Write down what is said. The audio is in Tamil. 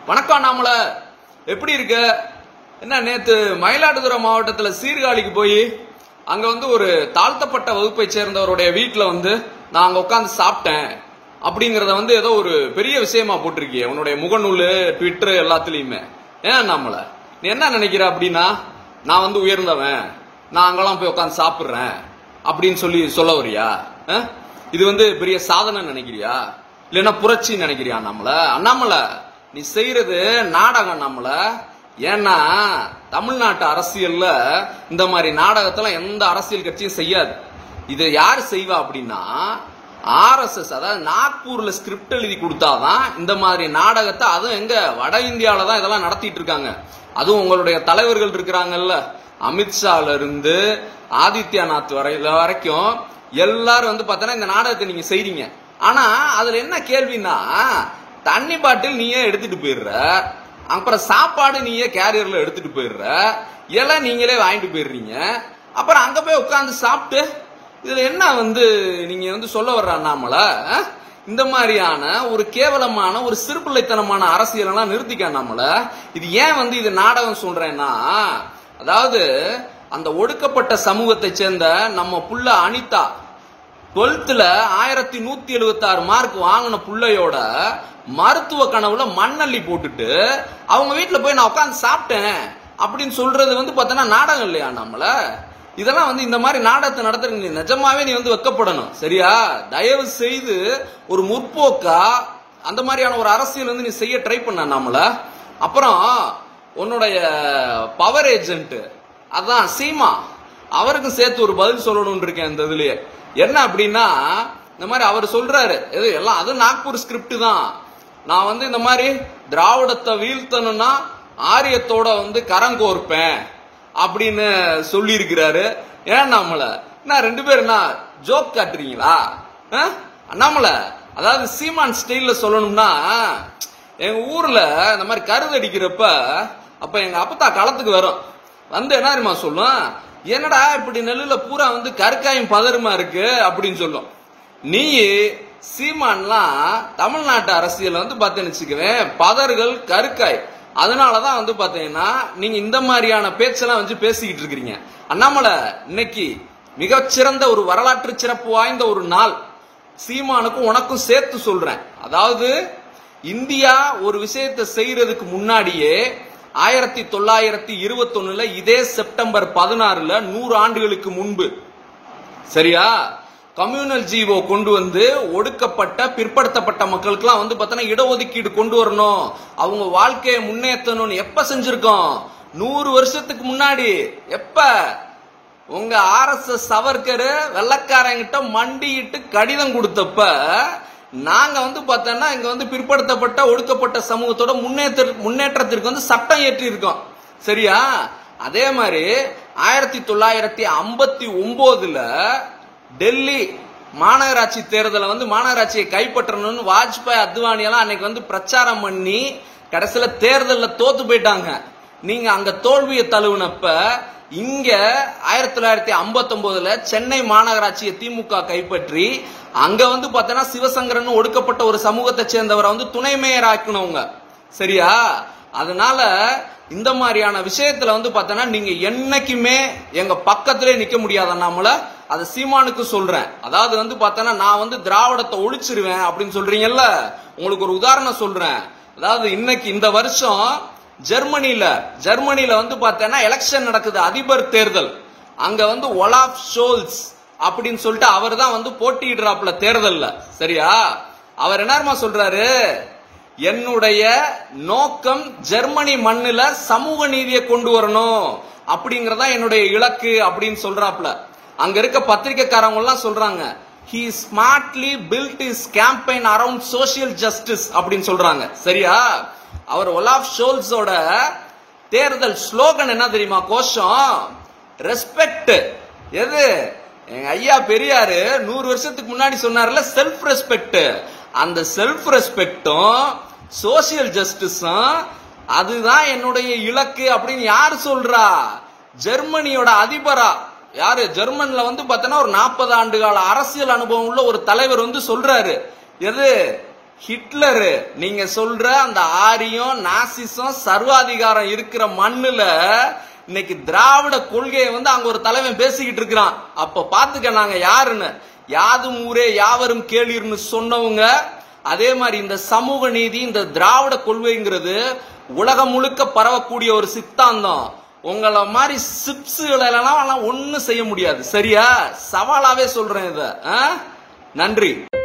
வணக்கம் நாமல எப்படி இருக்க என்ன நேத்து மயிலாடுதுறை மாவட்டத்துல சீர்காழிக்கு போய் அங்க வந்து ஒரு தாழ்த்தப்பட்ட வகுப்பை சேர்ந்தவருடைய வீட்டுல வந்து நான் அங்க உட்காந்து சாப்பிட்டேன் அப்படிங்கறத வந்து ஏதோ ஒரு பெரிய விஷயமா போட்டிருக்கிய உன்னுடைய முகநூல் ட்விட்டர் எல்லாத்துலயுமே ஏன் நம்மள நீ என்ன நினைக்கிற அப்படின்னா நான் வந்து உயர்ந்தவன் நான் அங்கெல்லாம் போய் உட்காந்து சாப்பிடுறேன் அப்படின்னு சொல்லி சொல்ல வரியா அஹ்? இது வந்து பெரிய சாதனை நினைக்கிறியா இல்லைன்னா புரட்சி நினைக்கிறியா நம்மள அண்ணாமலை நீ செய்யறது நாடகம் நம்மள ஏன்னா தமிழ்நாட்டு அரசியல்ல இந்த மாதிரி நாடகத்தெல்லாம் எந்த அரசியல் கட்சியும் செய்யாது இதை யார் செய்வா அப்படின்னா ஆர்எஸ்எஸ் அதாவது நாக்பூர்ல ஸ்கிரிப்ட் எழுதி கொடுத்தாதான் இந்த மாதிரி நாடகத்தை அதுவும் எங்க வட இந்தியாவில தான் இதெல்லாம் நடத்திட்டு இருக்காங்க அதுவும் உங்களுடைய தலைவர்கள் இருக்கிறாங்கல்ல அமித்ஷால இருந்து ஆதித்யநாத் வரை வரைக்கும் எல்லாரும் வந்து பார்த்தோன்னா இந்த நாடகத்தை நீங்க செய்றீங்க ஆனா அதுல என்ன கேள்வின்னா தண்ணி பாட்டில் நீயே எடுத்துட்டு போயிடுற அப்புறம் சாப்பாடு நீயே கேரியர்ல எடுத்துட்டு போயிடுற இலை நீங்களே வாங்கிட்டு போயிடுறீங்க அப்புறம் அங்க போய் உட்கார்ந்து சாப்பிட்டு இதுல என்ன வந்து நீங்க வந்து சொல்ல வர்ற அண்ணாமலை அஹ்? இந்த மாதிரியான ஒரு கேவலமான ஒரு சிறுபிள்ளைத்தனமான அரசியல் எல்லாம் நிறுத்திக்க அண்ணாமலை இது ஏன் வந்து இது நாடகம் சொல்றேன்னா அதாவது அந்த ஒடுக்கப்பட்ட சமூகத்தை சேர்ந்த நம்ம புள்ள அனிதா டுவெல்த்ல ஆயிரத்தி நூத்தி எழுபத்தி ஆறு மார்க் வாங்கின புள்ளையோட மருத்துவ கனவுல மண்ணள்ளி போட்டுட்டு அவங்க வீட்டுல போய் நான் உட்காந்து சாப்பிட்டேன் அப்படின்னு சொல்றது வந்து பார்த்தோன்னா நாடகம் இல்லையா நம்மள இதெல்லாம் வந்து இந்த மாதிரி நாடகத்தை நடத்துறீங்க நீ நிஜமாவே நீ வந்து வெக்கப்படணும் சரியா தயவு செய்து ஒரு முற்போக்கா அந்த மாதிரியான ஒரு அரசியல் வந்து நீ செய்ய ட்ரை பண்ண நம்மள அப்புறம் உன்னுடைய பவர் ஏஜென்ட் அதான் சீமா அவருக்கும் சேர்த்து ஒரு பதில் சொல்லணும்னு இருக்கேன் இந்த இதுலயே என்ன அப்படின்னா இந்த மாதிரி அவர் சொல்றாரு எது எல்லாம் அது நாக்பூர் ஸ்கிரிப்ட் தான் நான் வந்து இந்த மாதிரி திராவிடத்தை வீழ்த்தணும்னா ஆரியத்தோட வந்து கரங்கோர்ப்பேன் அப்படின்னு சொல்லி இருக்கிறாரு ஏன் நம்மள நான் ரெண்டு பேரும் என்ன ஜோக் காட்டுறீங்களா அஹ்? அண்ணாமலை அதாவது சீமான் ஸ்டைல்ல சொல்லணும்னா எங்க ஊர்ல இந்த மாதிரி கருது அடிக்கிறப்ப அப்ப எங்க அப்பத்தா களத்துக்கு வரும் வந்து என்ன தெரியுமா சொல்லும் என்னடா இப்படி நெல்லுல பூரா வந்து கற்காயும் பதறுமா இருக்கு அப்படின்னு சொல்லும் நீ சீமான்லாம் தமிழ்நாட்டு அரசியல் வந்து பார்த்தேன்னு வச்சுக்குவேன் பதறுகள் கருக்காய் அதனாலதான் வந்து பாத்தீங்கன்னா நீங்க இந்த மாதிரியான பேச்செல்லாம் வந்து பேசிக்கிட்டு இருக்கிறீங்க அண்ணாமலை இன்னைக்கு மிகச்சிறந்த ஒரு வரலாற்று சிறப்பு வாய்ந்த ஒரு நாள் சீமானுக்கும் உனக்கும் சேர்த்து சொல்றேன் அதாவது இந்தியா ஒரு விஷயத்தை செய்யறதுக்கு முன்னாடியே ஆயிரத்தி தொள்ளாயிரத்தி இருபத்தொன்னுல இதே செப்டம்பர் பதினாறுல நூறு ஆண்டுகளுக்கு முன்பு சரியா கம்யூனல் ஜீவோ கொண்டு வந்து ஒடுக்கப்பட்ட பிற்படுத்தப்பட்ட மக்களுக்குலாம் வந்து பார்த்தோன்னா இடஒதுக்கீடு கொண்டு வரணும் அவங்க வாழ்க்கையை முன்னேற்றணும்னு எப்ப செஞ்சிருக்கோம் நூறு வருஷத்துக்கு முன்னாடி எப்ப உங்க ஆர் எஸ் எஸ் சவர்கர் வெள்ளக்காரங்கிட்ட மண்டியிட்டு கடிதம் கொடுத்தப்ப நாங்க வந்து பார்த்தோன்னா இங்க வந்து பிற்படுத்தப்பட்ட ஒடுக்கப்பட்ட சமூகத்தோட முன்னேற்ற முன்னேற்றத்திற்கு வந்து சட்டம் ஏற்றி இருக்கோம் சரியா அதே மாதிரி ஆயிரத்தி தொள்ளாயிரத்தி ஐம்பத்தி ஒன்பதுல டெல்லி மாநகராட்சி தேர்தலை வந்து மாநகராட்சியை கைப்பற்றணும்னு வாஜ்பாய் அத்வானி எல்லாம் அன்னைக்கு வந்து பிரச்சாரம் பண்ணி கடைசியில தேர்தல்ல தோத்து போயிட்டாங்க நீங்க அங்க தோல்வியை தழுவினப்ப இங்க ஆயிரத்தி தொள்ளாயிரத்தி ஐம்பத்தி ஒன்பதுல சென்னை மாநகராட்சியை திமுக கைப்பற்றி அங்க வந்து பார்த்தோன்னா சிவசங்கரன் ஒடுக்கப்பட்ட ஒரு சமூகத்தை சேர்ந்தவரை வந்து துணை மேயர் ஆக்கினவங்க சரியா அதனால இந்த மாதிரியான விஷயத்துல வந்து பார்த்தோன்னா நீங்க என்னைக்குமே எங்க பக்கத்திலே நிக்க முடியாத நாமல அதை சீமானுக்கு சொல்றேன் அதாவது வந்து பார்த்தோன்னா நான் வந்து திராவிடத்தை ஒழிச்சிருவேன் அப்படின்னு சொல்றீங்கல்ல உங்களுக்கு ஒரு உதாரணம் சொல்றேன் அதாவது இன்னைக்கு இந்த வருஷம் ஜெர்மனில ஜெர்மனில வந்து பார்த்தேன்னா எலெக்ஷன் நடக்குது அதிபர் தேர்தல் அங்க வந்து ஒலாஃப் ஷோல்ஸ் அப்படின்னு சொல்லிட்டு அவர் தான் வந்து போட்டியிடுறாப்புல தேர்தல்ல சரியா அவர் என்னமா சொல்றாரு என்னுடைய நோக்கம் ஜெர்மனி மண்ணுல சமூக நீதியை கொண்டு வரணும் அப்படிங்கறதா என்னுடைய இலக்கு அப்படின்னு சொல்றாப்புல அங்க இருக்க பத்திரிக்கைக்காரங்க எல்லாம் சொல்றாங்க he smartly built his campaign around social justice அப்படின்னு சொல்றாங்க சரியா அவர் ஒலாஃப் ஷோல்ஸோட தேர்தல் ஸ்லோகன் என்ன தெரியுமா கோஷம் ரெஸ்பெக்ட் எது எங்க ஐயா பெரியாரு நூறு வருஷத்துக்கு முன்னாடி சொன்னார்ல செல்ஃப் ரெஸ்பெக்ட் அந்த செல்ஃப் ரெஸ்பெக்டும் சோசியல் ஜஸ்டிஸும் அதுதான் என்னுடைய இலக்கு அப்படின்னு யாரு சொல்றா ஜெர்மனியோட அதிபரா யாரு ஜெர்மன்ல வந்து பார்த்தோன்னா ஒரு நாற்பது ஆண்டு கால அரசியல் அனுபவம் உள்ள ஒரு தலைவர் வந்து சொல்றாரு எது ஹிட்லரு நீங்க சொல்ற அந்த ஆரியம் நாசிசம் சர்வாதிகாரம் இருக்கிற மண்ணுல இன்னைக்கு திராவிட கொள்கையை வந்து அங்க ஒரு தலைவன் பேசிக்கிட்டு இருக்கிறான் அப்ப பாத்துக்க நாங்க யாருன்னு யாதும் ஊரே யாவரும் கேளீர்னு சொன்னவங்க அதே மாதிரி இந்த சமூக நீதி இந்த திராவிட கொள்கைங்கிறது உலகம் முழுக்க பரவக்கூடிய ஒரு சித்தாந்தம் உங்களை மாதிரி சிப்ஸுகளை எல்லாம் ஒன்னும் செய்ய முடியாது சரியா சவாலாவே சொல்றேன் இத ஆ? நன்றி